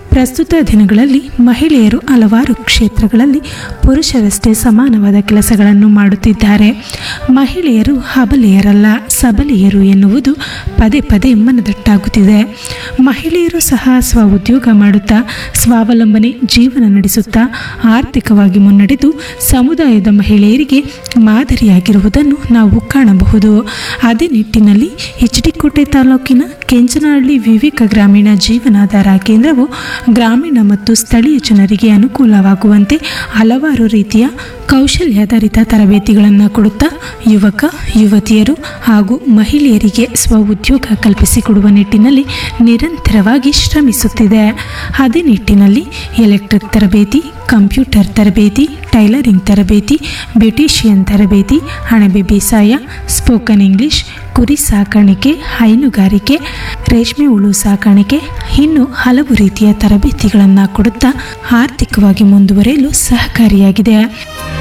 ಪ್ರಸ್ತುತ ದಿನಗಳಲ್ಲಿ ಮಹಿಳೆಯರು ಹಲವಾರು ಕ್ಷೇತ್ರಗಳಲ್ಲಿ ಪುರುಷರಷ್ಟೇ ಸಮಾನವಾದ ಕೆಲಸಗಳನ್ನು ಮಾಡುತ್ತಿದ್ದಾರೆ ಮಹಿಳೆಯರು ಹಬಲೆಯರಲ್ಲ ಸಬಲೆಯರು ಎನ್ನುವುದು ಪದೇ ಪದೇ ಮನದಟ್ಟಾಗುತ್ತಿದೆ ಮಹಿಳೆಯರು ಸಹ ಸ್ವ ಉದ್ಯೋಗ ಮಾಡುತ್ತಾ ಸ್ವಾವಲಂಬನೆ ಜೀವನ ನಡೆಸುತ್ತಾ ಆರ್ಥಿಕವಾಗಿ ಮುನ್ನಡೆದು ಸಮುದಾಯದ ಮಹಿಳೆಯರಿಗೆ ಮಾದರಿಯಾಗಿರುವುದನ್ನು ನಾವು ಕಾಣಬಹುದು ಅದೇ ನಿಟ್ಟಿನಲ್ಲಿ ಎಚ್ ಡಿ ಕೋಟೆ ತಾಲೂಕಿನ ಕೆಂಚನಹಳ್ಳಿ ವಿವೇಕ ಗ್ರಾಮೀಣ ಜೀವನಾಧಾರ ಕೇಂದ್ರವು ಗ್ರಾಮೀಣ ಮತ್ತು ಸ್ಥಳೀಯ ಜನರಿಗೆ ಅನುಕೂಲವಾಗುವಂತೆ ಹಲವಾರು ರೀತಿಯ ಕೌಶಲ್ಯಾಧಾರಿತ ತರಬೇತಿಗಳನ್ನು ಕೊಡುತ್ತಾ ಯುವಕ ಯುವತಿಯರು ಹಾಗೂ ಮಹಿಳೆಯರಿಗೆ ಸ್ವ ಉದ್ಯೋಗ ಕಲ್ಪಿಸಿಕೊಡುವ ನಿಟ್ಟಿನಲ್ಲಿ ನಿರಂತರವಾಗಿ ಶ್ರಮಿಸುತ್ತಿದೆ ಅದೇ ನಿಟ್ಟಿನಲ್ಲಿ ಎಲೆಕ್ಟ್ರಿಕ್ ತರಬೇತಿ ಕಂಪ್ಯೂಟರ್ ತರಬೇತಿ ಟೈಲರಿಂಗ್ ತರಬೇತಿ ಬ್ಯೂಟಿಷಿಯನ್ ತರಬೇತಿ ಅಣಬೆ ಬೇಸಾಯ ಸ್ಪೋಕನ್ ಇಂಗ್ಲಿಷ್ ಕುರಿ ಸಾಕಾಣಿಕೆ ಹೈನುಗಾರಿಕೆ ರೇಷ್ಮೆ ಹುಳು ಸಾಕಾಣಿಕೆ ಇನ್ನು ಹಲವು ರೀತಿಯ ತರಬೇತಿಗಳನ್ನು ಕೊಡುತ್ತಾ ಆರ್ಥಿಕವಾಗಿ ಮುಂದುವರಿಯಲು ಸಹಕಾರಿಯಾಗಿದೆ